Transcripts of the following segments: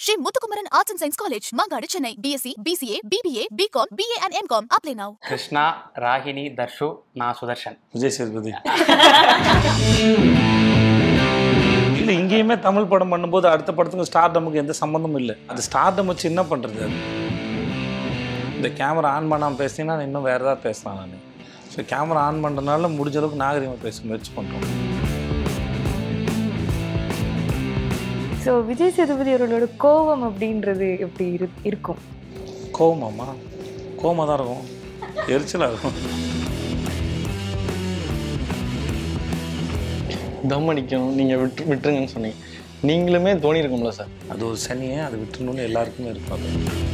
Sri Muthukumaran Arts and Science College, Mangadu, Chennai. BSc, BCA, BBA, BCom, BA and MCom. Apply now. Krishna Ragini Dharshu நான் சுதர்ஷன் விஜய் சேதுபதி இல்லை இங்கேயுமே தமிழ் படம் பண்ணும்போது அடுத்த படத்துக்கு ஸ்டார்டமுக்கு எந்த சம்மந்தமும் இல்லை அந்த ஸ்டார்டம் வச்சு என்ன பண்ணுறது அது இந்த கேமரா ஆன் பண்ணாமல் பேசினீங்கன்னா நான் இன்னும் வேறு ஏதாவது பேசலாம் நான் ஸோ கேமரா ஆன் பண்ணுறதுனால முடிஞ்ச அளவுக்கு நாகரிகமாக பேச முயற்சி பண்ணுறோம் ஸோ விஜய் சேதுபதி அவர்களோட கோவம் அப்படின்றது எப்படி இரு இருக்கும் கோவமாம்மா கோவமாக தான் இருக்கும் எரிச்சலாக இருக்கும் தம் அடிக்கணும் நீங்கள் விட்டு விட்டுருங்கன்னு சொன்னீங்க நீங்களுமே தோணி இருக்கும்ல சார் அது ஒரு சனியை அதை விட்டுணுன்னு எல்லாருக்குமே இருப்பாங்க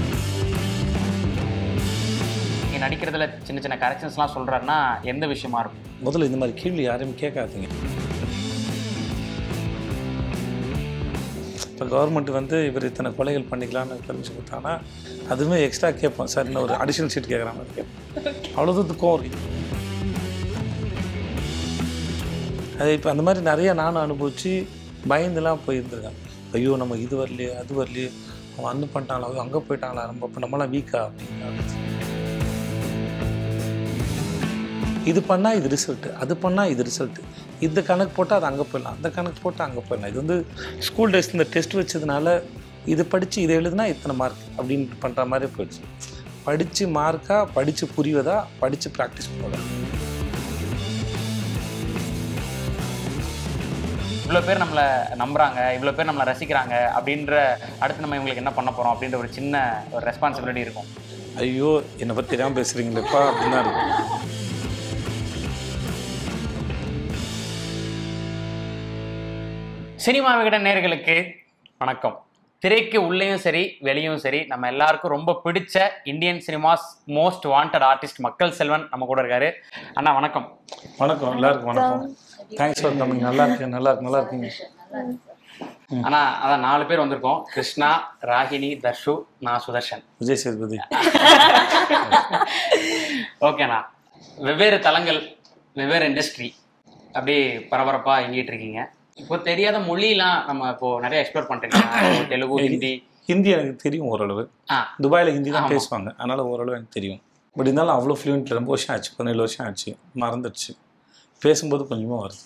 நீங்க நடிக்கிறதுல சின்ன சின்ன கரெக்ஷன்ஸ்லாம் சொல்றாருன்னா எந்த விஷயமா இருக்கும் முதல்ல இந்த மாதிரி கேள்வி யாரையும் கேட்காதீங்க இப்போ கவர்மெண்ட் வந்து இவர் இத்தனை கொலைகள் பண்ணிக்கலாம்னு பெர்மிஷன் கொடுத்தாங்கன்னா அதுவுமே எக்ஸ்ட்ரா கேட்போம் சார் இன்னும் ஒரு அடிஷனல் சீட் கேட்குற மாதிரி கேட்போம் அவ்வளோ தூரத்துக்கும் இருக்கு அது இப்போ அந்த மாதிரி நிறைய நானும் அனுபவிச்சு பயந்துலாம் போயிருந்துருக்கேன் ஐயோ நம்ம இது வரலையே அது வரலையே அவன் அன்னு பண்ணிட்டாங்களா அங்கே போயிட்டாங்களா நம்ம இப்போ நம்மளாம் வீக்கா அப்படின்னா இது பண்ணால் இது ரிசல்ட்டு அது பண்ணால் இது ரிசல்ட்டு இந்த கணக்கு போட்டால் அது அங்கே போயிடலாம் அந்த கணக்கு போட்டால் அங்கே போயிடலாம் இது வந்து ஸ்கூல் டேஸ் இந்த டெஸ்ட் வச்சதுனால இது படித்து இதை எழுதுனா இத்தனை மார்க் அப்படின்னு பண்ணுற மாதிரி போயிடுச்சு படித்து மார்க்கா படித்து புரிவதா படித்து ப்ராக்டிஸ் பண்ணுவதா இவ்வளோ பேர் நம்மளை நம்புறாங்க இவ்வளோ பேர் நம்மளை ரசிக்கிறாங்க அப்படின்ற அடுத்து நம்ம இவங்களுக்கு என்ன பண்ண போறோம் அப்படின்ற ஒரு சின்ன ஒரு ரெஸ்பான்சிபிலிட்டி இருக்கும் ஐயோ என்னை பற்றி தெரியாமல் பேசுகிறீங்களேப்பா அப்படின்னு தான் இருக்கும் சினிமா விகட நேர்களுக்கு வணக்கம் திரைக்கு உள்ளேயும் சரி வெளியும் சரி நம்ம எல்லாருக்கும் ரொம்ப பிடிச்ச Indian cinemas most wanted artist Makkal Selvan நம்ம கூட இருக்காரு அண்ணா வணக்கம் வணக்கம் எல்லாருக்கும் வணக்கம் தேங்க்ஸ் ஃபார் கம்மிங் நல்லா இருக்கு நல்லா இருக்கு நல்லா இருக்கீங்க அண்ணா அதான் நாலு பேர் வந்திருக்கோம் கிருஷ்ணா ராகினி தர்ஷு நான் சுதர்ஷன் விஜய் சேதுபதி ஓகேண்ணா வெவ்வேறு தளங்கள் வெவ்வேறு இண்டஸ்ட்ரி அப்படியே பரபரப்பா இயங்கிட்டு இருக்கீங்க இப்போ தெரியாத மொழிலாம் நம்ம இப்போ நிறைய எக்ஸ்ப்ளோர் பண்றீங்க தெலுங்கு ஹிந்தி ஹிந்தி எனக்கு தெரியும் ஓரளவு ஆ துபாயில் ஹிந்தி தான் ஆமா. பேசுவாங்க அதனால் ஓரளவு எனக்கு தெரியும் பட் இருந்தாலும் அவ்வளோ ஃப்ளூயன்ட் ரொம்ப வருஷம் ஆச்சு பதினேழு வருஷம் ஆச்சு மறந்துடுச்சு பேசும்போது கொஞ்சமாக வருது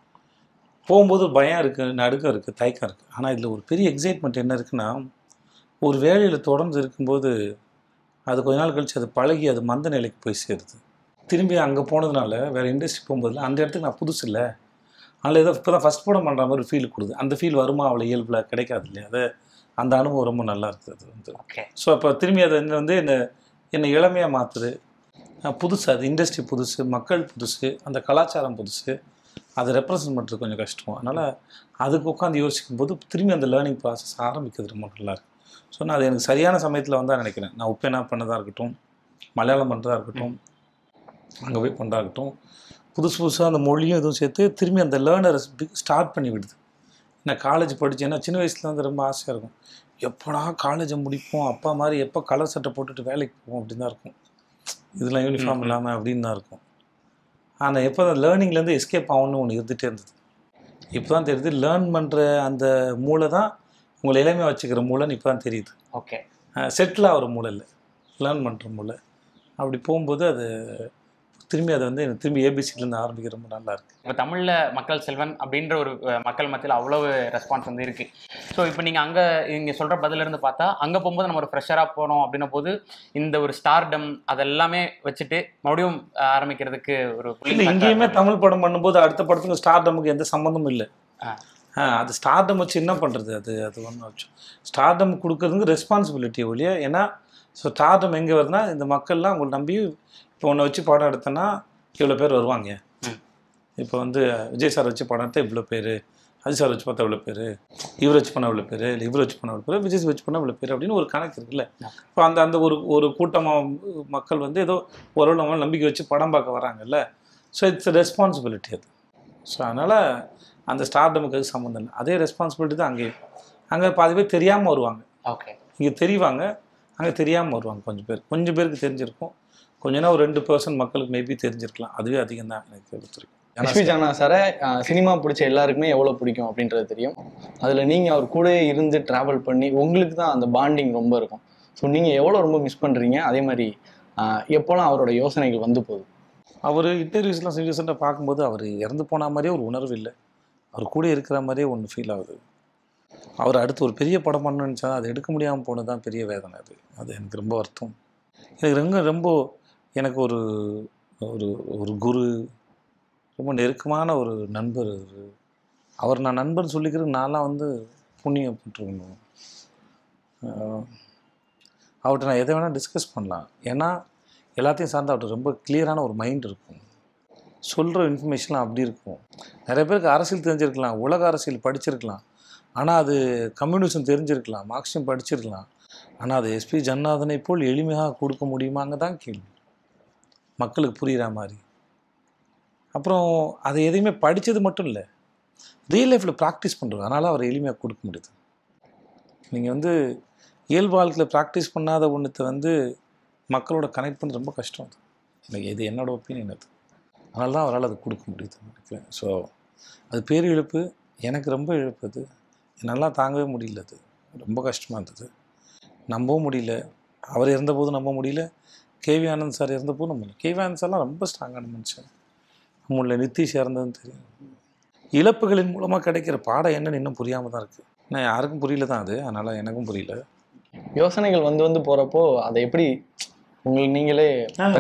போகும்போது பயம் இருக்குது நடுக்கம் இருக்குது தயக்கம் இருக்குது ஆனால் இதில் ஒரு பெரிய எக்ஸைட்மெண்ட் என்ன இருக்குன்னா ஒரு வேலையில் தொடர்ந்து இருக்கும்போது அது கொஞ்ச நாள் கழிச்சு அது பழகி அது மந்த நிலைக்கு போய் சேருது திரும்பி அங்கே போனதுனால வேறு இண்டஸ்ட்ரி போகும்போதுல அந்த இடத்துக்கு நான் புதுசு இல்லை அதில் ஏதோ இப்போ தான் ஃபஸ்ட் படம் பண்ணுற மாதிரி ஒரு ஃபீல் கொடுது அந்த ஃபீல் வருமா அவ்வளோ இயல்பில் கிடைக்காது இல்லையா அது அந்த அனுபவம் ரொம்ப நல்லா இருக்குது அது வந்து ஓகே ஸோ அப்போ திரும்பி அது என்ன வந்து என்னை என்னை இளமையாக மாற்றுது புதுசு அது இண்டஸ்ட்ரி புதுசு மக்கள் புதுசு அந்த கலாச்சாரம் புதுசு அதை ரெப்ரசன்ட் பண்ணுறது கொஞ்சம் கஷ்டம் அதனால் அதுக்கு உட்காந்து யோசிக்கும் போது திரும்பி அந்த லேர்னிங் ப்ராசஸ் ஆரம்பிக்கிறது ரொம்ப நல்லா இருக்கு ஸோ நான் அது எனக்கு சரியான சமயத்தில் வந்தால் நினைக்கிறேன் நான் உப்பேனா பண்ணதாக இருக்கட்டும் மலையாளம் பண்ணுறதா இருக்கட்டும் அங்கே போய் பண்ணுறதா இருக்கட்டும் புதுசு புதுசாக அந்த மொழியும் இதுவும் சேர்த்து திரும்பி அந்த லேர்னரை ஸ்டார்ட் பண்ணி விடுது நான் காலேஜ் படித்தேன்னா சின்ன வயசுல வந்து ரொம்ப ஆசையாக இருக்கும் எப்படா காலேஜை முடிப்போம் அப்பா மாதிரி எப்போ கலர் சட்டை போட்டுட்டு வேலைக்கு போவோம் அப்படின்னு தான் இருக்கும் இதெல்லாம் யூனிஃபார்ம் இல்லாமல் அப்படின்னு தான் இருக்கும் ஆனால் எப்போ அந்த லேர்னிங்லேருந்து எஸ்கேப் ஆகணும்னு ஒன்று இருந்துகிட்டே இருந்தது இப்போ தான் தெரியுது லேர்ன் பண்ணுற அந்த மூளை தான் உங்களை இளமையாக வச்சுக்கிற மூளைன்னு இப்போ தான் தெரியுது ஓகே செட்டில் ஆகிற மூளை இல்லை லேர்ன் பண்ணுற மூளை அப்படி போகும்போது அது திரும்பி அதை வந்து எனக்கு திரும்பி ஏபிசிலேருந்து ஆரம்பிக்க ரொம்ப நல்லா இருக்கு இப்போ தமிழ்ல மக்கள் செல்வன் அப்படின்ற ஒரு அஹ், மக்கள் மத்தியில் அவ்வளவு ரெஸ்பான்ஸ் வந்து இருக்கு ஸோ இப்போ நீங்க அங்க இங்க சொல்ற பதில இருந்து பார்த்தா அங்க போகும்போது நம்ம ஒரு ஃப்ரெஷரா போனோம் அப்படின்ன போது இந்த ஒரு ஸ்டார்டம் அதெல்லாமே வச்சுட்டு மறுபடியும் அஹ், ஆரம்பிக்கிறதுக்கு ஒரு புள்ளி இல்லை இங்கேயுமே தமிழ் படம் பண்ணும்போது அடுத்த படத்துக்கு ஸ்டார்டமுக்கு எந்த சம்மந்தமும் இல்லை ஆ. ஆ, அது ஸ்டார்டம் வச்சு என்ன பண்ணுறது அது அது ஒன்றும் வச்சு ஸ்டார்டம் கொடுக்கறதுக்கு ரெஸ்பான்சிபிலிட்டி ஒழிய ஏன்னா ஸோ ஸ்டார்டம் எங்கே வருதுன்னா இந்த மக்கள்லாம் உங்களை நம்பி இப்போ ஒன்றை வச்சு படம் எடுத்தேன்னா இவ்வளோ பேர் வருவாங்க ம். இப்போ வந்து விஜய் சார் வச்சு படம் எடுத்தா இவ்வளோ பேர் அஜய் சார் வச்சு பார்த்தா இவ்வளோ பேர் இவர் வச்சு பண்ண இவ்வளோ பேர் இல்லை இவர் வச்சு பண்ண இவ்வளோ பேர் விஜய் சார் வச்சு பண்ண இவ்வளோ பேர் அப்படின்னு ஒரு கணக்கு இருக்குல்ல இப்போ அந்த அந்த ஒரு ஒரு கூட்டமாக மக்கள் வந்து ஏதோ ஓரளவு நம்ம நம்பிக்கை வச்சு படம் பார்க்க வராங்கல்ல ஸோ இட்ஸ் ரெஸ்பான்சிபிலிட்டி அது ஸோ அதனால் அந்த ஸ்டார்டமுக்கு அது சம்மந்தம் இல்லை அதே ரெஸ்பான்சிபிலிட்டி தான் அங்கேயும் அங்கே பாதி பேர் தெரியாமல் வருவாங்க ஓகே இங்கே தெரிவாங்க அங்கே தெரியாமல் வருவாங்க கொஞ்சம் பேர் கொஞ்சம் பேருக்கு தெரிஞ்சிருக்கும் கொஞ்ச நேரம் ஒரு ரெண்டு பர்சன்ட் மக்களுக்கு மேபி தெரிஞ்சிருக்கலாம் அதுவே அதிகம் தான் எனக்கு பொறுத்திருக்கு எஸ்பி ஜானா சாரை சினிமா பிடிச்ச எல்லாருக்குமே எவ்வளோ பிடிக்கும் அப்படின்றது தெரியும் அதில் நீங்கள் அவர் கூடயே இருந்து ட்ராவல் பண்ணி உங்களுக்கு தான் அந்த பாண்டிங் ரொம்ப இருக்கும் ஸோ நீங்கள் எவ்வளோ ரொம்ப மிஸ் பண்ணுறீங்க அதே மாதிரி ஆஹ் எப்போல்லாம் அவரோட யோசனைகள் வந்து போகுது அவர் இன்டர்வியூஸ்லாம் ரீசெண்டாக பார்க்கும்போது அவர் இறந்து போன மாதிரியே ஒரு உணர்வு இல்லை அவர் கூட இருக்கிற மாதிரியே ஒன்று ஃபீல் ஆகுது அவர் அடுத்து ஒரு பெரிய படம் பண்ணணும்னு நினச்சா அது எடுக்க முடியாமல் போனது தான் பெரிய வேதனை அது அது எனக்கு ரொம்ப வருத்தம் எனக்கு ரொம்ப ரொம்ப எனக்கு ஒரு ஒரு ஒரு குரு ரொம்ப நெருக்கமான ஒரு நண்பர் அவரு. அவர் நான் நண்பன் சொல்லிக்கிறது நான்லாம் வந்து புண்ணியப்பட்டிருக்கணும் ஆஹ் அவர்கிட்ட நான் எதை வேணால் டிஸ்கஸ் பண்ணலாம் ஏன்னா எல்லாத்தையும் சார்ந்து அவர்கிட்ட ரொம்ப கிளியரான ஒரு மைண்ட் இருக்கும் சொல்கிற இன்ஃபர்மேஷன்லாம் அப்படி இருக்கும் நிறைய பேருக்கு அரசியல் தெரிஞ்சிருக்கலாம் உலக அரசியல் படிச்சிருக்கலாம் ஆனால் அது கம்யூனிசம் தெரிஞ்சிருக்கலாம் மார்க்சியம் படிச்சிருக்கலாம் ஆனால் அது எஸ்பி ஜன்னாதனை போல் எளிமையாக கொடுக்க முடியுமாங்க தான் கேள்வி மக்களுக்கு புரிகிற மாதிரி அப்புறம் அதை எதையுமே படித்தது மட்டும் இல்லை ரியல் லைஃப்பில் ப்ராக்டிஸ் பண்ணுறது அதனால் அவர் எளிமையாக கொடுக்க முடியுது நீங்கள் வந்து இயல்பு வாழ்க்கையில் ப்ராக்டிஸ் பண்ணாத ஒன்றத்தை வந்து மக்களோட கனெக்ட் பண்ண ரொம்ப கஷ்டம் அது எனக்கு இது என்னோட ஒப்பீனியன் அது அதனால தான் அவரால் அது கொடுக்க முடியுதுன்னு நினைக்கிறேன் ஸோ அது பேர் இழப்பு எனக்கு ரொம்ப இழப்பு அது என்னால் தாங்கவே முடியல அது ரொம்ப கஷ்டமாக இருந்தது நம்பவும் முடியல அவர் இருந்தபோது நம்ப முடியல கேவி ஆனந்த் சார் இருந்தபோது நம்ப முடியல கேவி ஆனந்த் சார்லாம் ரொம்ப ஸ்ட்ராங்கான மனுஷன் நம்மள நிதிஷ் இறந்ததுன்னு தெரியும் இழப்புகளின் மூலமாக கிடைக்கிற பாடம் என்னன்னு இன்னும் புரியாமல் தான் இருக்குது நான் யாருக்கும் புரியல தான் அது அதனால் எனக்கும் புரியல யோசனைகள் வந்து வந்து போகிறப்போ அதை எப்படி உங்களுக்கு நீங்களே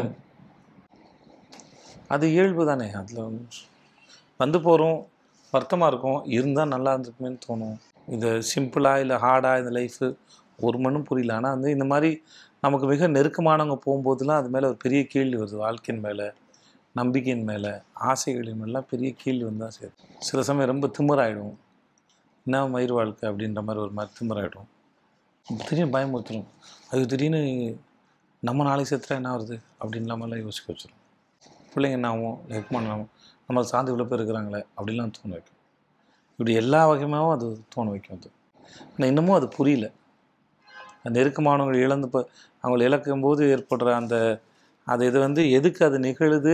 அது இயல்பு தானே அதில் வந்து போகிறோம் வருத்தமாக இருக்கும் இருந்தால் நல்லா இருந்திருக்குமேன்னு தோணும் இது சிம்பிளாக இல்லை ஹார்டாக இந்த லைஃபு ஒரு மண்ணும் புரியல ஆனால் வந்து இந்த மாதிரி நமக்கு மிக நெருக்கமானவங்க போகும்போதெல்லாம் அது மேலே ஒரு பெரிய கேள்வி வருது வாழ்க்கையின் மேலே நம்பிக்கையின் மேலே ஆசைகளின் மேலாம் பெரிய கேள்வி வந்தால் சரி சில சமயம் ரொம்ப திமிராயிடும் என்ன மயிர் வாழ்க்கை அப்படின்ற மாதிரி ஒரு மாதிரி திமிராயிடும் திடீர்னு பயமுறுத்துரும் அது திடீர்னு நம்ம நாளைக்கு செத்துறா என்ன வருது அப்படின்லாமெல்லாம் யோசிக்க வச்சிடும் பிள்ளைங்க என்ன ஆகும் ஹெல்ப்மான் ஆகும் நம்மளை சார்ந்து இவ்வளோ பேர் இருக்கிறாங்களே அப்படிலாம் தோண வைக்கும் இப்படி எல்லா வகையுமாவும் அது தோண வைக்கும் அது ஆனால் இன்னமும் அது புரியல அந்த நெருக்கமானவங்களை இழந்து இப்போ அவங்களை இழக்கும் போது ஏற்படுற அந்த அது இது வந்து எதுக்கு அது நிகழுது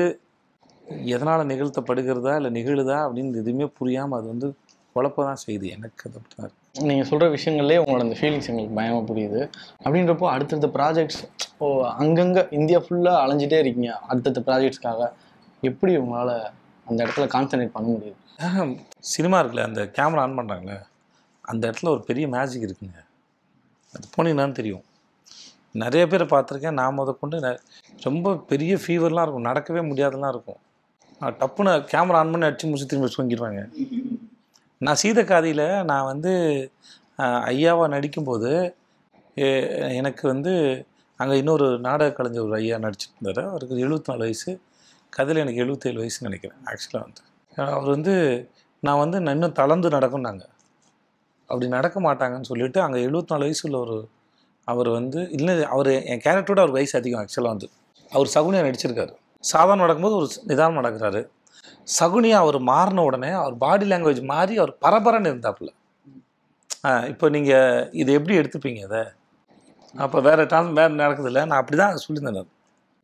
எதனால் நிகழ்த்தப்படுகிறதா இல்லை நிகழுதா அப்படின்னு எதுவுமே புரியாமல் அது வந்து குழப்ப தான் செய்யுது எனக்கு அது அப்படி தான் இருக்கு நீங்கள் சொல்கிற விஷயங்கள்லேயே உங்களோட அந்த ஃபீலிங்ஸ் எங்களுக்கு பயமாக புரியுது அப்படின்றப்போ அடுத்தடுத்த ப்ராஜெக்ட்ஸ் ஓ அங்கங்கே இந்தியா ஃபுல்லாக அலைஞ்சிட்டே இருக்கீங்க அடுத்தடுத்த ப்ராஜெக்ட்ஸ்க்காக எப்படி உங்களால் அந்த இடத்துல கான்சன்ட்ரேட் பண்ண முடியுது சினிமா இருக்குல்ல அந்த கேமரா ஆன் பண்ணுறாங்களே அந்த இடத்துல ஒரு பெரிய மேஜிக் இருக்குங்க அது போனீங்கன்னான்னு தெரியும் நிறைய பேரை பார்த்துருக்கேன் நான் முத கொண்டு நெ- ரொம்ப பெரிய ஃபீவர்லாம் இருக்கும் நடக்கவே முடியாதெல்லாம் இருக்கும் நான் டப்புன்னு கேமரா ஆன் பண்ணி அடிச்சு முடிச்சு திரும்பி தூங்கிடுவாங்க நான் சீதக்காதியில் நான் வந்து ஆஹ், ஐயாவா நடிக்கும்போது எ- எனக்கு வந்து அங்கே இன்னொரு நாடக கலைஞர் ஒரு ஐயா நடிச்சிட்டு இருந்தார் அவருக்கு எழுபத்தி நாலு வயசு கதையில் எனக்கு எழுபத்தேழு வயசுன்னு நினைக்கிறேன் ஆக்சுவலாக வந்து அவர் வந்து நான் வந்து நான் இன்னும் தளர்ந்து நடக்கும்னாங்க அப்படி நடக்க மாட்டாங்கன்னு சொல்லிட்டு அங்கே எழுபத்தி நாலு வயசுல ஒரு அவர் வந்து இல்லை அவர் என் கேரக்டரோட அவர் வயசு அதிகம் ஆக்சுவலாக வந்து அவர் சகுனியாக நடிச்சிருக்காரு சாதாரண நடக்கும்போது ஒரு நிதானம் நடக்கிறாரு சகுனியாக அவர் மாறின உடனே அவர் பாடி லாங்குவேஜ் மாறி அவர் பரபரன்னு இருந்தாப்புல ஆ, இப்போ நீங்கள் இதை எப்படி எடுத்துப்பீங்க அதை அப்போ வேறு டான் வேறு நடக்குதுல்ல நான் அப்படி தான் சொல்லியிருந்தேன் நான்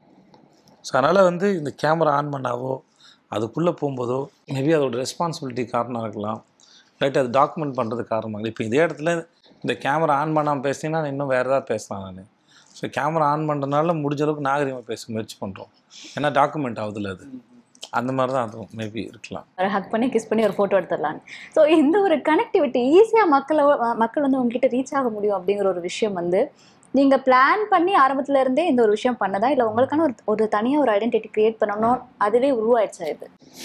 ஸோ அதனால் வந்து இந்த கேமரா ஆன் பண்ணாவோ அதுக்குள்ளே போகும்போதோ மேபி அதோட ரெஸ்பான்சிபிலிட்டி காரணம் இருக்கலாம் இல்லாட்டி அது டாக்குமெண்ட் பண்ணுறது காரணமாக இருக்கலாம். இப்போ இதே இடத்துல இந்த கேமரா ஆன் பண்ணாமல் பேசினீங்கன்னா நான் இன்னும் வேறு ஏதாவது பேசலாம் நான் ஸோ கேமரா ஆன் பண்ணுறதுனால முடிஞ்ச அளவுக்கு நாகரிகமாக பேச முயற்சி பண்ணுறோம் ஏன்னா டாக்குமெண்ட் ஆகுதுல்ல அது அந்த மாதிரி தான் அதுவும் மேபி இருக்கலாம் ஒரு ஹக் பண்ணி கிஸ் பண்ணி ஒரு ஃபோட்டோ எடுத்துடலான்னு ஸோ இந்த ஒரு கனெக்டிவிட்டி ஈஸியாக மக்களை மக்கள் வந்து உங்ககிட்ட ரீச் ஆக முடியும் அப்படிங்கிற ஒரு விஷயம் வந்து நீங்கள் பிளான் பண்ணி ஆரம்பத்துல இருந்தே இந்த ஒரு விஷயம் பண்ணதா இல்லை உங்களுக்கான ஒரு ஒரு தனியாக ஒரு ஐடென்டிட்டி கிரியேட் பண்ணணும் அதுவே உருவாயிடுச்சா இது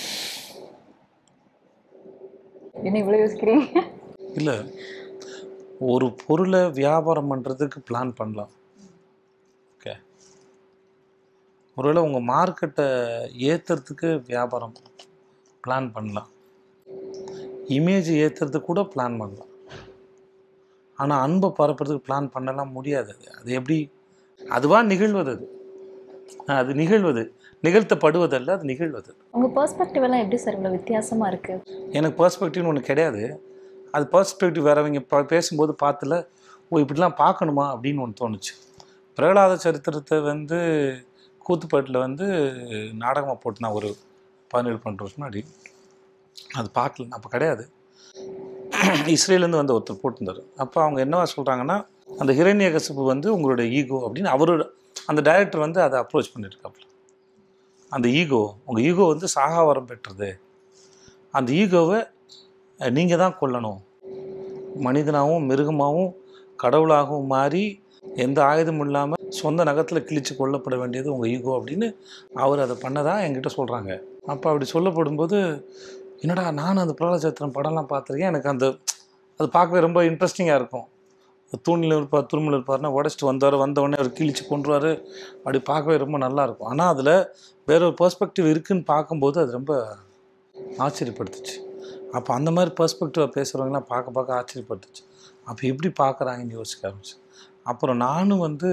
என்ன இவ்வளோ யோசிக்கிறீங்க இல்லை ஒரு பொருளை வியாபாரம் பண்ணுறதுக்கு பிளான் பண்ணலாம் ஓகே ஒருவேளை உங்கள் மார்க்கெட்டை ஏற்றுறதுக்கு வியாபாரம் பிளான் பண்ணலாம் இமேஜ் ஏற்றுறதுக்கு கூட பிளான் பண்ணலாம் ஆனால் அன்பை பரப்புறதுக்கு பிளான் பண்ணலாம் முடியாது அது அது எப்படி அதுவாக நிகழ்வது அது ஆ, அது நிகழ்வது நிகழ்த்தப்படுவதல்ல அது நிகழ்வது உங்கள் பெர்ஸ்பெக்டிவ் எல்லாம் எப்படி சார் இவ்வளோ வித்தியாசமாக இருக்குது எனக்கு பெர்ஸ்பெக்டிவ்னு ஒன்று கிடையாது அது பெர்ஸ்பெக்டிவ் வேறவங்க ப- பேசும்போது பார்த்துல ஓ இப்படிலாம் பார்க்கணுமா அப்படின்னு ஒன்று தோணுச்சு பிரகலாத சரித்திரத்தை வந்து கூத்துப்பாட்டில் வந்து நாடகமாக போட்டு நான் ஒரு பதினேழு பன்னெண்டு வருஷம் முன்னாடி அது பார்க்கல அப்போ கிடையாது இஸ்ரேலேருந்து வந்து ஒருத்தர் போட்டிருந்தார் அப்போ அவங்க என்னவா சொல்கிறாங்கன்னா அந்த ஹிரண்ய கசிப்பு வந்து உங்களுடைய ஈகோ அப்படின்னு அவரோட அந்த டைரக்டர் வந்து அதை அப்ரோச் பண்ணியிருக்காப்புல அந்த ஈகோ உங்கள் ஈகோ வந்து சாகாவரம் பெற்றது அந்த ஈகோவை நீங்கள் தான் கொல்லணும் மனிதனாகவும் மிருகமாகவும் கடவுளாகவும் மாறி எந்த ஆயுதமும் இல்லாமல் சொந்த நகத்தில் கிழிச்சு கொல்லப்பட வேண்டியது உங்கள் ஈகோ அப்படின்னு அவர் அதை பண்ணதா என்கிட்ட சொல்கிறாங்க அப்போ அப்படி சொல்லப்படும்போது என்னடா நான் அந்த பிரகலாச்சத்திரம் படம்லாம் பார்த்துருக்கேன் எனக்கு அந்த அது பார்க்கவே ரொம்ப இன்ட்ரெஸ்டிங்காக இருக்கும் தூணில் இருப்பார் துரும்பில் இருப்பார்னா உடச்சிட்டு வந்தார் வந்தவொடனே அவர் கிழிச்சு கொண்டுருவார் அப்படி பார்க்கவே ரொம்ப நல்லா இருக்கும் ஆனால் அதில் வேற ஒரு பெர்ஸ்பெக்டிவ் இருக்குன்னு பார்க்கும்போது அது ரொம்ப ஆச்சரியப்படுத்துச்சு அப்போ அந்த மாதிரி பெர்ஸ்பெக்டிவாக பேசுகிறவங்களாம் பார்க்க பார்க்க ஆச்சரியப்படுத்துச்சு அப்போ எப்படி பார்க்குறாங்கன்னு யோசிக்க ஆரம்பிச்சு அப்புறம் நானும் வந்து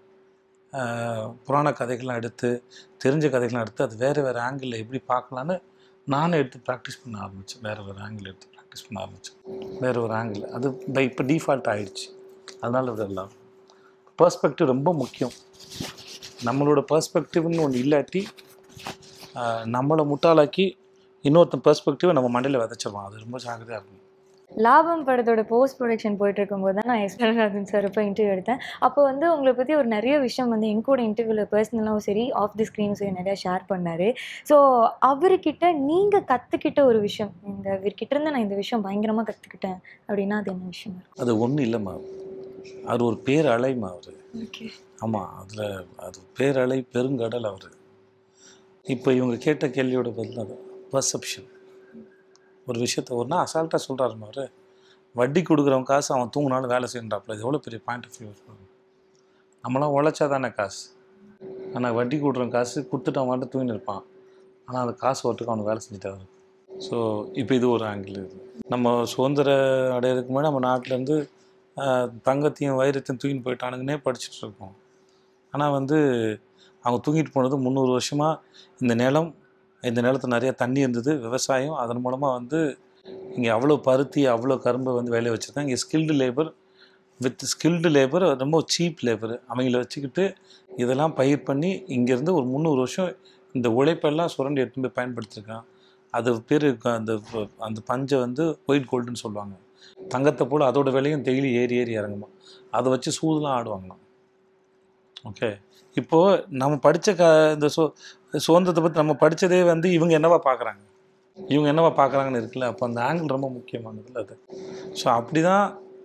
ஆஹ், புராண கதைகள்லாம் எடுத்து தெரிஞ்ச கதைகள்லாம் எடுத்து அது வேறு வேறு ஆங்கிளில் எப்படி பார்க்கலான்னு நானும் எடுத்து ப்ராக்டிஸ் பண்ண ஆரம்பித்தேன் வேறு வேறு ஆங்கிள் எடுத்து ப்ராக்டிஸ் பண்ண ஆரம்பித்தேன் வேறு ஒரு ஆங்கிள் அது பை இப்போ டிஃபால்ட் ஆயிடுச்சு அதனால இதெல்லாம் பெர்ஸ்பெக்டிவ் ரொம்ப முக்கியம் நம்மளோட பெர்ஸ்பெக்டிவ்னு ஒன்று இல்லாட்டி ஆஹ், நம்மளை முட்டாளாக்கி இன்னொருத்தன் பெர்ஸ்பெக்டிவை நம்ம மண்டையில் விதைச்சிருவான் அது ரொம்ப ஜாக்கிரதையாக இருக்கும் லாபம் படத்தோட போஸ்ட் ப்ரொடக்ஷன் போயிட்டு இருக்கும்போது தான் நான் எஸ்வரராஜன் சார் இப்போ இன்டர்வியூ எடுத்தேன் அப்போ வந்து உங்களை பற்றி ஒரு நிறைய விஷயம் வந்து என் கூட இன்டர்வியூவில் பர்சனலாகவும் சரி ஆஃப் தி ஸ்க்ரீனும் சரி நிறையா ஷேர் பண்ணார் ஸோ அவர்கிட்ட நீங்கள் கற்றுக்கிட்ட ஒரு விஷயம் இந்த இவர்கிட்ட இருந்து நான் இந்த விஷயம் பயங்கரமாக கற்றுக்கிட்டேன் அப்படின்னா அது என்ன விஷயம் அது ஒன்றும் இல்லைம்மா அவர் ஒரு பேர் அலைமா அவர் ஓகே ஆமாம் அதில் அது பேரலை பெருங்கடல் அவர் இப்போ இவங்க கேட்ட கேள்வியோட பதில் அது பர்செப்ஷன் ஒரு விஷயத்த ஒரு நாள் அசால்ட்டாக சொல்கிறாருமா அவர் வட்டி கொடுக்குறவன் காசு அவன் தூங்கினாலும் வேலை செய்யறாப்புல இது எவ்வளோ பெரிய பாயிண்ட் ஆஃப் வியூ நம்மளாம் உழைச்சா தானே காசு ஆனால் வட்டி கொடுக்குறவன் காசு கொடுத்துட்டு அவன் மட்டும் தூங்கின்னு இருப்பான் ஆனால் அந்த காசு வரட்டுக்கு அவனுக்கு வேலை செஞ்சுட்டு இருக்கும் ஸோ இப்போ இது ஒரு ஆங்கிள் இது நம்ம சுதந்திர அடையிறதுக்கு முன்னாடி நம்ம நாட்டிலேருந்து தங்கத்தையும் வைரத்தையும் தூக்கின்னு போயிட்டானுங்கன்னே படிச்சுட்டு இருக்கோம் ஆனால் வந்து அவங்க தூங்கிட்டு போனது முந்நூறு வருஷமாக இந்த நிலம் இந்த நிலத்துல நிறைய தண்ணி இருந்தது விவசாயம் அதன் மூலமாக வந்து இங்கே அவ்வளோ பருத்தி அவ்வளோ கரும்பை வந்து வேலையை வச்சுருக்காங்க இங்கே skilled labour with skilled labour ரொம்ப சீப் லேபர் அவங்கள வச்சுக்கிட்டு இதெல்லாம் பயிர் பண்ணி இங்கேருந்து ஒரு முந்நூறு வருஷம் இந்த உழைப்பெல்லாம் சுரண்டி எடுத்து போய் பயன்படுத்தியிருக்கான் அது பேர் அந்த அந்த பஞ்சை வந்து ஒயிட் கோல்டுன்னு சொல்லுவாங்க தங்கத்தை போல் அதோட விலையும் டெய்லி ஏறி ஏறி இறங்குமா அதை வச்சு சூதுலாம் ஆடுவாங்களாம் ஓகே இப்போது நம்ம படித்த க இந்த சு சுதந்திரத்தை பற்றி நம்ம படித்ததே வந்து இவங்க என்னவா பார்க்குறாங்க இவங்க என்னவா பார்க்குறாங்கன்னு இருக்குல்ல அப்போ அந்த ஆங்கிள் ரொம்ப முக்கியமானதுல அது ஸோ அப்படி தான்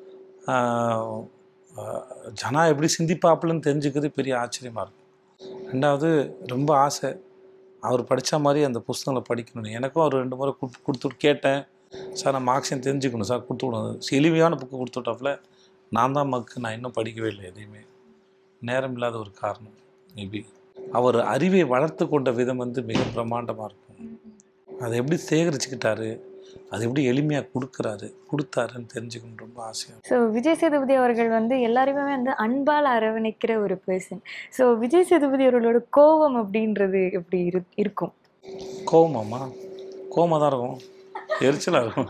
ஜனா எப்படி சிந்திப்பாப்புலன்னு தெரிஞ்சுக்கிறது பெரிய ஆச்சரியமாக இருக்கும் ரெண்டாவது ரொம்ப ஆசை அவர் படித்த மாதிரி அந்த புஸ்தகங்களை படிக்கணும்னு எனக்கும் அவர் ரெண்டு முறை கொடுத்து கொடுத்து கேட்டேன் சார் நான் மார்க்ஸையும் தெரிஞ்சுக்கணும் சார் கொடுத்து விடுங்க எளிமையான புக்கு கொடுத்து விட்டாப்புல நான் தான் மக்கு நான் இன்னும் படிக்கவே இல்லை எதையுமே நேரம் இல்லாத ஒரு காரணம் மேபி அவர் அறிவை வளர்த்து கொண்ட விதம் வந்து மிக பிரம்மாண்டமாக இருக்கும் அதை எப்படி சேகரிச்சுக்கிட்டாரு அது எப்படி எளிமையாக கொடுக்குறாரு கொடுத்தாருன்னு தெரிஞ்சுக்கணும் ரொம்ப ஆசையாக ஸோ விஜய் சேதுபதி அவர்கள் வந்து எல்லாருமே வந்து அன்பால் அரவணைக்கிற ஒரு பர்சன் ஸோ விஜய் சேதுபதி அவர்களோட கோபம் அப்படின்றது எப்படி இரு இருக்கும் கோவமாம்மா கோவமாக தான் இருக்கும் எரிச்சலாக இருக்கும்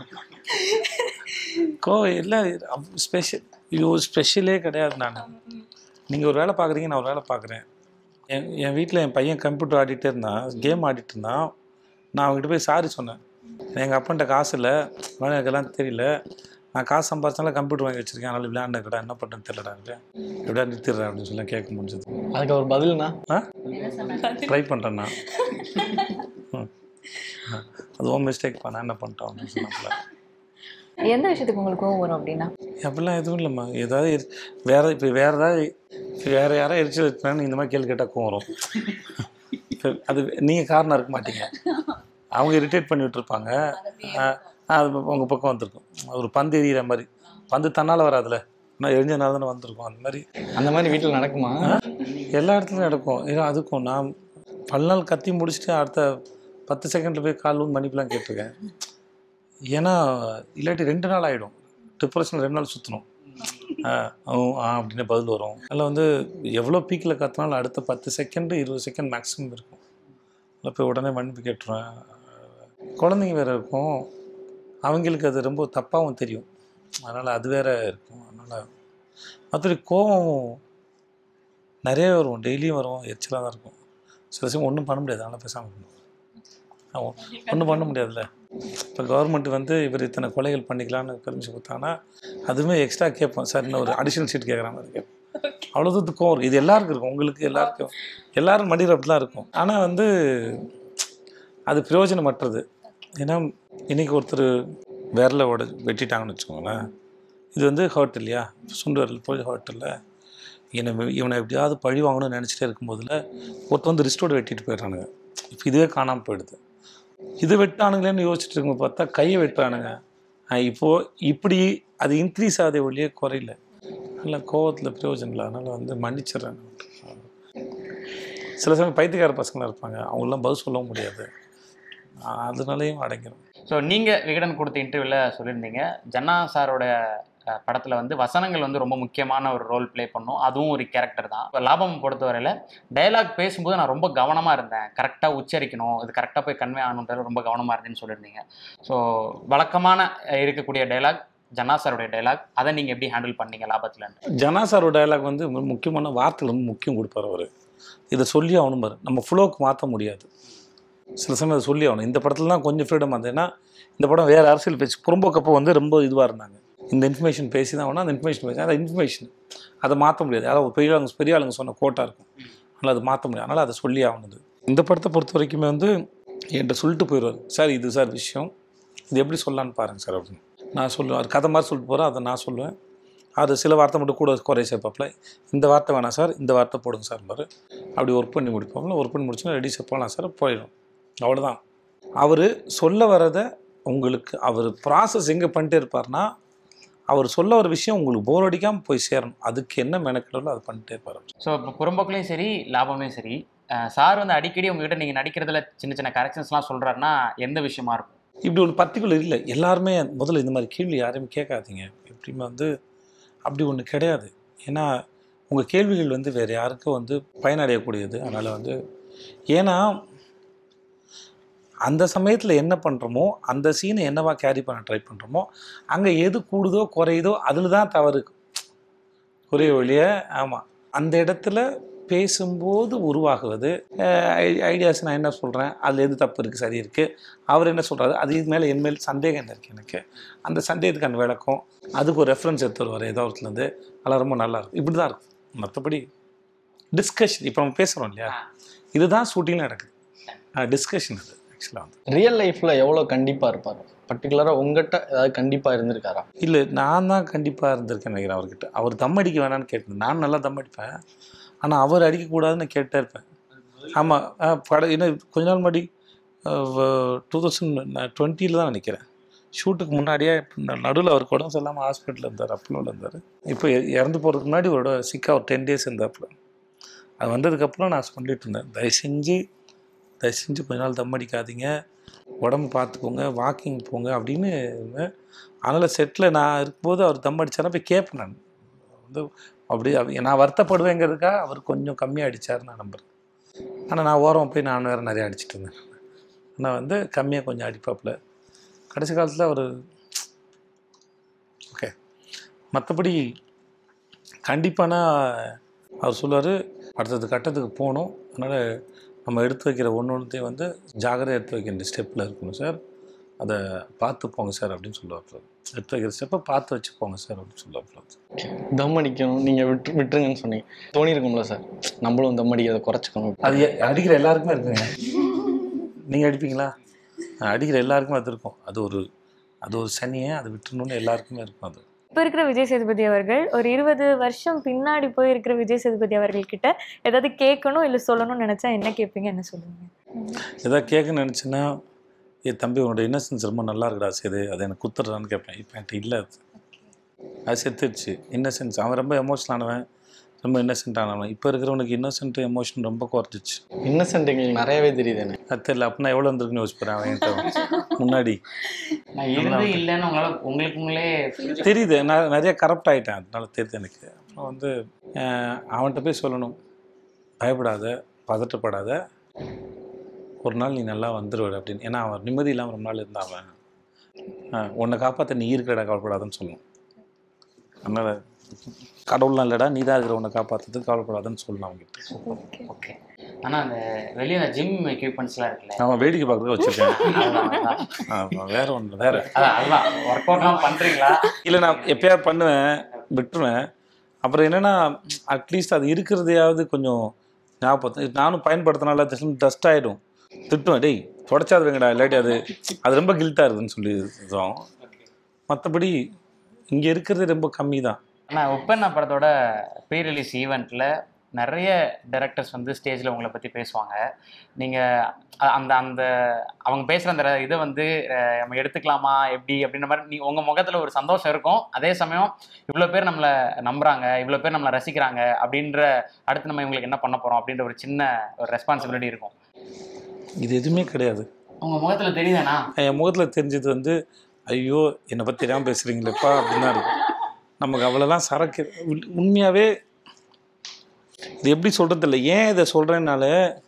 கோவம் எல்லாம் ஸ்பெஷல் இது ஒரு ஸ்பெஷலே கிடையாது நான் நீங்கள் ஒரு வேலை பார்க்குறீங்க நான் ஒரு வேலை பார்க்குறேன் என் என் வீட்டில் என் பையன் கம்ப்யூட்டர் ஆடிட்டே இருந்தான் கேம் ஆடிட்டு இருந்தான் நான் அவங்ககிட்ட போய் சாரி சொன்னேன் எங்கள் அப்பன்ட்ட காசு இல்லை அதனால எனக்கு எல்லாம் தெரியல நான் காசு சம்பாதிச்சாலும் கம்ப்யூட்டர் வாங்கி வச்சிருக்கேன் அதனால விளையாண்டுக்கடா என்ன பண்ணுறேன்னு தெரியலடா எப்படியா நிறுத்திடுறேன் அப்படின்னு சொல்லி கேட்க முடிஞ்சது அதுக்கு அவர் பதில்னா ஆ ட்ரை பண்ணுறேன் நான் ம். அது ஓ மிஸ்டேக் பண்ண என்ன பண்ணிட்டோம் அப்படின்னு சொன்னாப்புல எந்த விஷயத்துக்கு உங்களுக்கு கோவம் வரும் அப்படின்னா அப்படிலாம் எதுவும் இல்லைம்மா ஏதாவது எரி- வேற இப்போ வேற ஏதாவது வேற யாராவது எரிச்சல் இருக்கிறான்னு இந்த மாதிரி கேள்வி கேட்டால் கோவம் வரும் இப்ப அது நீங்கள் காரணம் இருக்க மாட்டீங்க அவங்க இரிட்டேட் பண்ணி விட்டுருப்பாங்க ஆ, அது உங்கள் பக்கம் வந்திருக்கும் ஒரு பந்து எரியிற மாதிரி பந்து தன்னால் வராதுல நான் எரிஞ்சனால தானே வந்திருக்கும் அந்த மாதிரி அந்த மாதிரி வீட்டில் நடக்குமா எல்லா இடத்துலையும் நடக்கும் ஏன்னா அதுக்கும் நான் பல நாள் கத்தி முடிச்சுட்டு அடுத்த பத்து செகண்டில் போய் கால் ஊன் மன்னிப்புலாம் கேட்டிருக்கேன் ஏன்னா இல்லாட்டி ரெண்டு நாள் ஆகிடும் டிப்ரெஷன் ரெண்டு நாள் சுற்றணும் ஆ ஆ அப்படின்னு பதில் வரும் அதில் வந்து எவ்வளோ பீக்கில் கத்தினாலும் அடுத்த பத்து செகண்டு இருபது செகண்ட் மேக்ஸிமம் இருக்கும் அதில் போய் உடனே மன்னிப்பு கேட்டுருவேன் குழந்தைங்க வேறு இருக்கும் அவங்களுக்கு அது ரொம்ப தப்பாகவும் தெரியும் அதனால் அது வேற இருக்கும் அதனால் மற்றபடி கோபம் நிறைய வரும் டெய்லியும் வரும் எரிச்சலாக தான் இருக்கும் சில சமயம் ஒன்றும் பண்ண முடியாது அதனால் பேசாமல் இருக்கணும் ஒன்றும் பண்ண முடியாதுல்ல இப்போ கவர்மெண்ட் வந்து இவர் இத்தனை கொலைகள் பண்ணிக்கலாம்னு பெர்மிஷன் கொடுத்தாங்கன்னா அதுவுமே எக்ஸ்ட்ரா கேட்போம் சார் இன்னும் ஒரு அடிஷனல் சீட் கேட்குற மாதிரி கேட்போம் அவ்வளோ தூரத்துக்கும் இருக்கும் இது எல்லாருக்கும் இருக்கும் உங்களுக்கு எல்லாருக்கும் எல்லாரும் மடியில் அப்படி தான் இருக்கும் ஆனால் வந்து அது பிரயோஜனமற்றது ஏன்னா இன்னைக்கு ஒருத்தர் விரல உட வெட்டிட்டாங்கன்னு வச்சுக்கோங்களேன் இது வந்து ஹர்ட் இல்லையா சுண்டு விரல் போய் ஹர்ட் இல்லை இவனை இவனை எப்படியாவது பழி வாங்கணும்னு நினச்சிட்டே இருக்கும்போதில் ஒருத்தர் வந்து ரிஸ்டோடு வெட்டிட்டு போயிடுறானுங்க இப்போ இதுவே காணாமல் போயிடுது இது வெட்டானுங்களேன்னு யோசிச்சுட்டு இருக்கும்போது பார்த்தா கையை வெட்டுறானுங்க ஆஹ் இப்போ இப்படி அது இன்க்ரீஸ் ஆகுதே ஒழிய குறையல நல்ல கோவத்தில் பிரயோஜனம் இல்லை அதனால் வந்து மன்னிச்சிடுறேன் சில சமயம் பைத்தியக்கார பசங்களாக இருப்பாங்க அவங்களாம் பதில் சொல்லவும் முடியாது ஆஹ் அதனாலேயும் அடங்கிடும் ஸோ நீங்கள் விகடன் கொடுத்த இன்டர்வியூவில் சொல்லியிருந்தீங்க ஜன்னா சாரோட அஹ், படத்துல வந்து வசனங்கள் வந்து ரொம்ப முக்கியமான ஒரு ரோல் ப்ளே பண்ணும் அதுவும் ஒரு கேரக்டர் தான் இப்போ லாபம் பொறுத்தவரையில் டயலாக் பேசும்போது நான் ரொம்ப கவனமாக இருந்தேன் கரெக்டாக உச்சரிக்கணும் இது கரெக்டாக போய் கன்வே ஆகணுன்றதுல ரொம்ப கவனமாக இருந்தேன்னு சொல்லியிருந்தீங்க ஸோ வழக்கமான அஹ், இருக்கக்கூடிய டயலாக் ஜன்னா சாருடைய டயலாக் அதை நீங்கள் எப்படி ஹேண்டில் பண்ணீங்க லாபத்தில் ஜனா சாரோட டயலாக் வந்து மு- முக்கியமான வார்த்தைகள் வந்து முக்கியம் கொடுப்பார் அவர் இதை சொல்லி ஆகணும் பாரு நம்ம ஃப்ளோக்கு மாற்ற முடியாது சில சமயம் அதை சொல்லி ஆகணும் இந்த படத்துல தான் கொஞ்சம் ஃப்ரீடம் வந்தது ஏன்னா இந்த படம் வேறு அரசியல் பேச்சு புறம்போக்கப்போ வந்து ரொம்ப இதுவாக இருந்தாங்க இந்த இன்ஃபர்மேஷன் பேசி தான் ஆகணும் அந்த இன்ஃபர்மேஷன் பேசி அந்த இன்ஃபர்மேஷன் அதை மாற்ற முடியாது யாராவது ஒரு பெரிய ஆளுங்க பெரிய ஆளுங்க சொன்ன கோட்டா இருக்கும் அதனால் அது மாற்ற முடியாது அதனால் அதை சொல்லி ஆகணுது இந்த படத்தை பொறுத்த வரைக்குமே வந்து என்கிட்ட சொல்லிட்டு போயிடுவார் சார் இது சார் விஷயம் இது எப்படி சொல்லலான்னு பாருங்க சார் அப்படின்னு நான் சொல்லுவேன் அது கதை மாதிரி சொல்லிட்டு போகிறேன் அதை நான் சொல்லுவேன் அது சில வார்த்தை மட்டும் கூட குறைய சேர்ப்பாப்புல இந்த வார்த்தை வேணாம் சார் இந்த வார்த்தை போடுங்க சார் பாரு அப்படி ஒர்க் பண்ணி முடிப்போம்ல ஒர்க் பண்ணி முடிச்சோன்னா ரெடி சார் போகலாம் சார் போயிடும் அவ்வளோதான் அவர் சொல்ல வரதை உங்களுக்கு அவர் ப்ராசஸ் எங்கே பண்ணிட்டே இருப்பார்னா அவர் சொல்ல வர விஷயம் உங்களுக்கு போர் அடிக்காமல் போய் சேரணும் அதுக்கு என்ன மெனக்கிடலோ அதை பண்ணிட்டே இருப்பார் அவர். ஸோ இப்போ புறம்போக்குலையும் சரி லாபம்லையும் சரி சார் வந்து அடிக்கடி உங்ககிட்ட நீங்கள் நடிக்கிறதுல சின்ன சின்ன கரெக்ஷன்ஸ்லாம் சொல்கிறாருன்னா எந்த விஷயமா இருக்கும் இப்படி ஒரு பர்டிகுலர் இல்லை எல்லாருமே முதல்ல இந்த மாதிரி கேள்வி யாரையும் கேட்காதீங்க எப்படியுமே வந்து அப்படி ஒன்று கிடையாது ஏன்னா உங்கள் கேள்விகள் வந்து வேறு யாருக்கும் வந்து பயனடையக்கூடியது அதனால் வந்து ஏன்னா அந்த சமயத்தில் என்ன பண்ணுறோமோ அந்த சீனை என்னவா கேரி பண்ண ட்ரை பண்ணுறோமோ அங்கே எது கூடுதோ குறையுதோ அதில் தான் தவறு ஒரே வழிய ஆமாம் அந்த இடத்துல பேசும்போது உருவாகுவது ஐடியாஸ் நான் என்ன சொல்கிறேன் அதில் எது தப்பு இருக்குது சரி இருக்குது அவர் என்ன சொல்கிறாரு அது இது மேலே என் மேல் சந்தேகம் என்ன இருக்குது எனக்கு அந்த சந்தேகத்துக்கான விளக்கம் அதுக்கு ஒரு ரெஃபரன்ஸ் எடுத்து வருவார் ஏதோ ஒருத்துலேருந்து அதெல்லாம் ரொம்ப நல்லா இருக்கும் இப்படி தான் இருக்கும் மற்றபடி டிஸ்கஷன் இப்போ நம்ம பேசுகிறோம் இல்லையா இதுதான் ஷூட்டிங்கில் நடக்குது டிஸ்கஷன் அது ஆக்சுவலாக வந்து ரியல் லைஃப்ல எவ்வளவு கண்டிப்பா இருப்பாரு பர்டிகுலரா உங்ககிட்ட ஏதாவது கண்டிப்பா இருந்திருக்காரா இல்லை நான் தான் கண்டிப்பாக இருந்திருக்கேன் நினைக்கிறேன் அவர்கிட்ட அவர் தம் அடிக்க வேணான்னு கேட்டேன் நான் நல்லா தம் அடிப்பேன் ஆனால் அவர் அடிக்கக்கூடாதுன்னு கேட்டே இருப்பேன் ஆமாம் படம் இன்னும் கொஞ்ச நாள் முன்னாடி டூ தௌசண்ட் டுவெண்ட்டியில் தான் நினைக்கிறேன் ஷூட்டுக்கு முன்னாடியே நடுவில் அவர் உடம்பு சரியில்லாமல் ஹாஸ்பிட்டலில் இருந்தார் அப்பலோவில் இருந்தார் இப்போ இ- இறந்து போகிறதுக்கு முன்னாடி அவரோட சிக்கா ஒரு டென் டேஸ் இருந்தாப்புல அது வந்ததுக்கப்புறம் நான் சொல்லிட்டு இருந்தேன் தயவு செஞ்சு தயவு செஞ்சு கொஞ்ச நாள் தம் அடிக்காதீங்க உடம்பு பார்த்துக்கோங்க வாக்கிங் போங்க அப்படின்னு அதனால் செட்டில் நான் இருக்கும்போது அவர் தம் அடிச்சாருன்னா போய் கேட்பேன் நான் வந்து அப்படி அவ- நான் வருத்தப்படுவேங்கிறதுக்காக அவர் கொஞ்சம் கம்மியாக அடித்தார் நான் நம்புறேன் ஆனால் நான் ஓரம் போய் நான் வேறு நிறைய அடிச்சிட்டு இருந்தேன் நான் வந்து கம்மியாக கொஞ்சம் அடிப்பாப்புல கடைசி காலத்தில் அவர் ஓகே மற்றபடி கண்டிப்பானா அவர் சொல்லுவார் அடுத்தது கட்டத்துக்கு போகணும் அதனால் நம்ம எடுத்து வைக்கிற ஒன்று ஒன்றுத்தையும் வந்து ஜாகிரதை எடுத்து வைக்க வேண்டிய ஸ்டெப்பில் இருக்கணும் சார் அதை பார்த்து போங்க சார் அப்படின்னு சொல்லுவாப்புல எடுத்து வைக்கிற ஸ்டெப்பை பார்த்து வச்சு போங்க சார் அப்படின்னு சொல்லுவாப்புல தம் அடிக்கணும் நீங்க விட்டு விட்டுருங்கன்னு சொன்னீங்க தோணி இருக்கும்ல சார் நம்மளும் தம் அடிக்கிறத குறைச்சிக்கணும் அது எ- அடிக்கிற எல்லாருக்குமே இருக்குங்க நீங்கள் அடிப்பீங்களா அடிக்கிற எல்லாருக்குமே அது இருக்கும் அது ஒரு அது ஒரு சனியை அது விட்டுறணும்னு எல்லாருக்குமே இருக்கும் அது இப்போ இருக்கிற விஜய் சேதுபதி அவர்கள் ஒரு இருபது வருஷம் பின்னாடி போய் இருக்கிற விஜய் சேதுபதி அவர்கள் கிட்ட ஏதாவது கேட்கணும் இல்லை சொல்லணும்னு நினைச்சா என்ன கேட்பீங்க என்ன சொல்லுவீங்க ஏதாவது கேட்க நினச்சேன்னா ஏ தம்பி உன்னோட இன்னசென்ஸ் ரொம்ப நல்லா இருக்குடா சேது அதை எனக்கு குத்துறான்னு கேட்பேன் இப்போ என்கிட்ட இல்லை அது அது செத்துடுச்சு இன்னசென்ஸ் அவன் ரொம்ப எமோஷனல் ஆனவன் ரொம்ப இன்னசென்ட் ஆனவன் இப்போ இருக்கிறவனுக்கு இன்னசென்ட் எமோஷன் ரொம்ப குறைஞ்சிச்சு இன்னசென்ட் எங்களுக்கு நிறையவே தெரியுது எனக்கு அது தெரியல அப்படின்னா எவ்வளோ இருந்திருக்குன்னு யோசிப்பேன் அவன் என்கிட்ட முன்னாடி நான் இருந்து இல்லைன்னு உங்களால் உங்களுக்கு உங்களே தெரியுது நான் நிறைய கரப்ட் ஆகிட்டேன் அதனால தெரியுது எனக்கு அப்புறம் வந்து அஹ், அவன்கிட்ட போய் சொல்லணும் பயப்படாத பதட்டப்படாத ஒரு நாள் நீ நல்லா வந்துடுவ அப்படின்னு ஏன்னா அவன் நிம்மதி இல்லாமல் ரொம்ப நாள் இருந்தான் அவன் அஹ், உன்னை காப்பாற்ற நீ இருக்கிற கவலைப்படாதன்னு சொல்லணும் அதனால் கடவுள்லாம் இல்லைடா நீ தான் இருக்கிற உன்னை காப்பாற்றுறதுக்கு கவலைப்படாதுன்னு சொல்லலாம் அவங்ககிட்ட ஓகே ஆனா அந்த வெளியே அந்த ஜிம் எக்யூப்மெண்ட்ஸ்லாம் இருக்குல்ல அவன் வேடிக்கை பார்க்குறதுக்கு வச்சுருக்கேன் அதுதான், அதுதான். ஆமாம் வேற ஒன்று வேற அதான் அதுதான் ஒர்க் அவுட்லாம் பண்றீங்களா இல்லை நான் எப்பயாவது பண்ணுவேன் விட்டுருவேன் அப்புறம் என்னென்னா அட்லீஸ்ட் அது இருக்கிறதையாவது கொஞ்சம் ஞாபகத்து நானும் பயன்படுத்தினால டஸ்ட் ஆகிடும் திட்டும் டேய் தொடச்சாது வைங்கடா இல்லாட்டி அது அது ரொம்ப கில்ட்டாக இருக்குதுன்னு சொல்லி இதுவும் மற்றபடி இங்கே இருக்கிறது ரொம்ப கம்மி தான் ஆனா உப்பண்ணா படத்தோட ப்ரீ ரிலீஸ் ஈவெண்ட்ல நிறைய டைரக்டர்ஸ் வந்து ஸ்டேஜில் உங்களை பற்றி பேசுவாங்க நீங்கள் அந்த அந்த அவங்க பேசுகிற அந்த இதை வந்து அஹ், நம்ம எடுத்துக்கலாமா எப்படி அப்படின்ற மாதிரி நீ உங்கள் முகத்தில் ஒரு சந்தோஷம் இருக்கும் அதே சமயம் இவ்வளோ பேர் நம்மளை நம்புறாங்க இவ்வளோ பேர் நம்மளை ரசிக்கிறாங்க அப்படின்ற அடுத்து நம்ம இவங்களுக்கு என்ன பண்ண போகிறோம் அப்படின்ற ஒரு சின்ன ஒரு ரெஸ்பான்சிபிலிட்டி இருக்கும் இது எதுவுமே கிடையாது உங்கள் முகத்தில் தெரியுதாண்ணா என் முகத்தில் தெரிஞ்சது வந்து ஐயோ என்னை பற்றி தெரியாமல் பேசுகிறீங்களேப்பா அப்படின்னு தான் இருக்கும் நமக்கு அவ்வளோலாம் சரக்கு உண்- உண்மையாகவே இது எப்படி சொல்கிறது இல்லை ஏன் இதை சொல்கிறேன்னால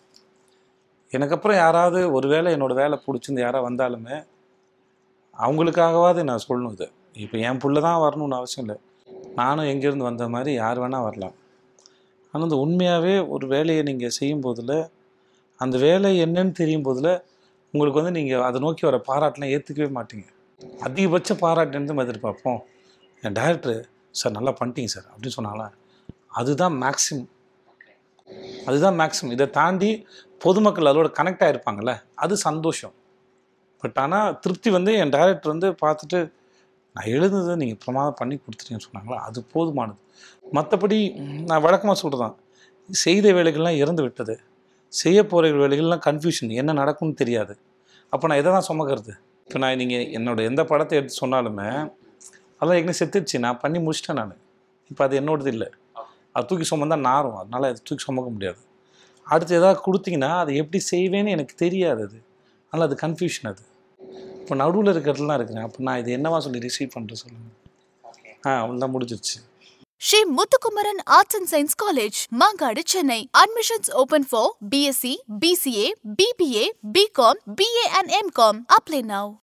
எனக்கு அப்புறம் யாராவது ஒரு வேளை என்னோட வேலை பிடிச்சிருந்து யாராவது வந்தாலுமே அவங்களுக்காகவாது நான் சொல்லணும் இது இப்போ என் புள்ள தான் வரணும்னு அவசியம் இல்லை நானும் எங்கேருந்து வந்த மாதிரி யார் வேணால் வரலாம் ஆனால் இந்த உண்மையாகவே ஒரு வேலையை நீங்கள் செய்யும் போதில் அந்த வேலை என்னன்னு தெரியும் போதில் உங்களுக்கு வந்து நீங்கள் அதை நோக்கி வர பாராட்டெலாம் ஏற்றுக்கவே மாட்டீங்க அதிகபட்ச பாராட்டு வந்து நம்ம எதிர்பார்ப்போம் என் டேரக்டர் சார் நல்லா பண்ணிட்டீங்க சார் அப்படின்னு சொன்னாங்களா அதுதான் மேக்ஸிமம் அதுதான் மேக்ஸிமம் இதை தாண்டி பொதுமக்கள் அதோட கனெக்ட் ஆகிருப்பாங்கல்ல அது சந்தோஷம் பட் ஆனால் திருப்தி வந்து என் டைரக்டர் வந்து பார்த்துட்டு நான் எழுதுனதை நீங்கள் பிரமாதம் பண்ணி கொடுத்துட்டீங்கன்னு சொன்னாங்களா அது போதுமானது மற்றபடி நான் வழக்கமாக சொல்கிறதான் செய்த வேலைகள்லாம் இறந்து விட்டது செய்ய போகிற வேலைகள்லாம் கன்ஃபியூஷன் என்ன நடக்கும்னு தெரியாது அப்போ நான் எதை தான் சுமக்கிறது இப்போ நான் நீங்கள் என்னோட எந்த படத்தை எடுத்து சொன்னாலுமே அதெல்லாம் ஏற்கனவே செத்துடுச்சு நான் பண்ணி முடிச்சிட்டேன் நான் இப்போ அது என்னோடது இல்லை அது தூக்கி சுமந்தா நாரும் அதனால் அது தூக்கி சுமக்க முடியாது அடுத்து ஏதாவது கொடுத்தீங்கன்னா அதை எப்படி செய்வேன்னு எனக்கு தெரியாது அது அதனால் அது கன்ஃபியூஷன் அது இப்போ நடுவில் இருக்கிறதுலாம் இருக்கிறேன் அப்போ நான் இது என்னவா சொல்லி ரிசீவ் பண்ணுறேன் சொல்லுங்கள் ஆ அவ்வளோதான் முடிஞ்சிருச்சு Shri Muthukumaran Arts and Science College, Mangadu, Chennai. Admissions open for BSc, BCA, BBA, BCom, BA and MCom. Apply now.